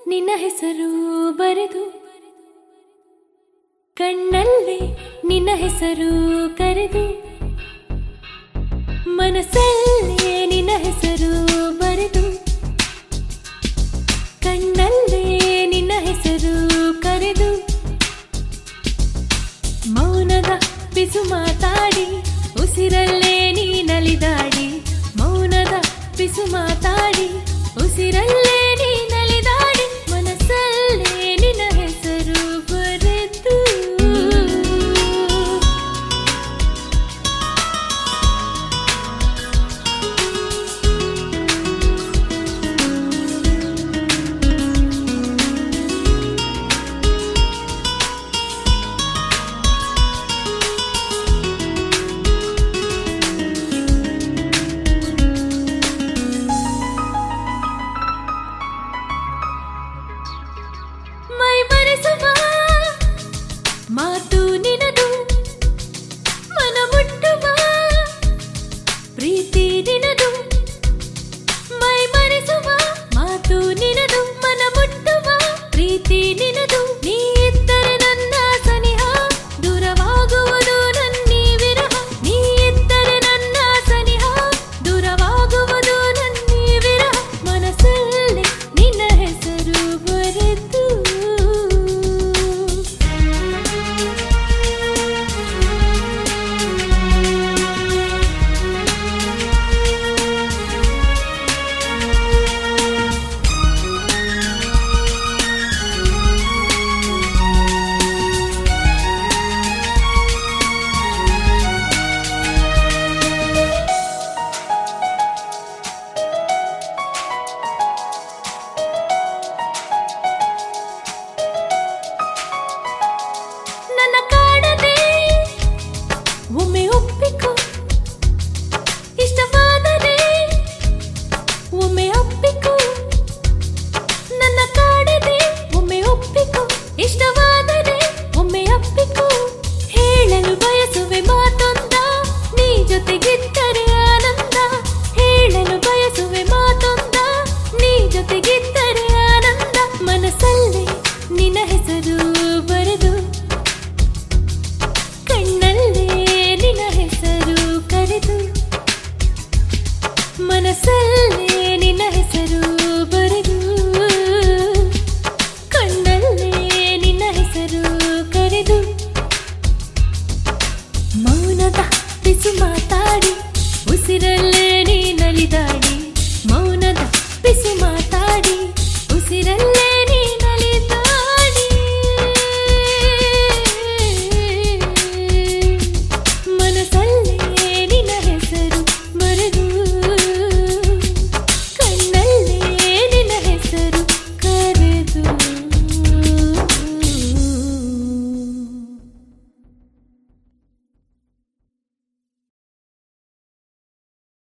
ನಿನ್ನ ಹೆಸರು ಬರೆದು ಕಣ್ಣಲ್ಲೇ ನಿನ್ನ ಹೆಸರು ಕರೆದು ಮನಸ್ಸಲ್ಲೇ ನಿನ್ನ ಹೆಸರು ಬರೆದು ಕಣ್ಣಲ್ಲೇ ನಿನ್ನ ಹೆಸರು ಕರೆದು ಮೌನದ ಪಿಸು ಮಾತಾಡಿ ಉಸಿರಲ್ಲೇ ನೀ ನಲಿದಾಡಿ ಮೌನದ ಪಿಸು ಮಾತಾಡಿ ಉಸಿರಲ್ಲೇ ನೀ ನಲಿದಾಡಿ ಮನಸ್ಸಲ್ಲೇ ನಿನ್ನ ಹೆಸರು ಬರೆದು ಮೈ ಬರೆಸುವ ಮಾತು ನಿನದು ಮನ ಮುಟ್ಟುವ ಪ್ರೀತಿ ನಿನದು ಮೈ ಮರೆಸುವ ಮಾತು ನಿನದು ಮನ ಮುಟ್ಟುವ ಪ್ರೀತಿ ನಿನದು ನೀ ಇದ್ದರೆ ನನ್ನ ಸನಿಹ ದೂರವಾಗುವುದು ನನ್ನೀ ವಿರಹ ನೀ ಇದ್ದರೆ ನನ್ನ ಸನಿಹ ದೂರವಾಗುವುದು ನನ್ನೀ ವಿರಹ ಮನಸ್ಸಲ್ಲಿ ನಿನ್ನ ಹೆಸರು ಬರೆದು ನನ್ನ ಕಾಡದೆ ಒಮ್ಮೆ ಒಪ್ಪಿಕೊ ಇಷ್ಟವಾದರೆ ಒಮ್ಮೆ ಒಪ್ಪಿಕೊ ನನ್ನ ಕಾಡದೆ ಒಮ್ಮೆ ಒಪ್ಪಿಕೊ ಇಷ್ಟವಾದರೆ ಒಮ್ಮೆ ಒಪ್ಪಿಕೊ ಹೇಳಲು ಬಯಸುವೆ ಮಾತೊಂದ ನೀ ಜೊತೆಗಿದ್ದರೆ ಆನಂದ ಹೇಳಲು ಬಯಸುವೆ ಮಾತೊಂದ ನೀ ಜೊತೆಗಿದ್ದರೆ ಆನಂದ ಮನಸ್ಸಲ್ಲಿ ನಿನ್ನ ಹೆಸರು ಬರೆದು ಕಣ್ಣಲ್ಲೇ ನಿನ್ನ ಹೆಸರು ಕರೆದು ಮನಸ್ಸಲ್ಲೇ ನಿನ್ನ ಹೆಸರು ಬರೆದು ಕಣ್ಣಲ್ಲೇ ನಿನ್ನ ಹೆಸರು ಕರೆದು ಮೌನದ ಪಿಸು ಮಾತಾಡಿ ಉಸಿರಲ್ಲೇ ನೀ ನಲಿದಾಡಿ ಮೌನದ ಪಿಸು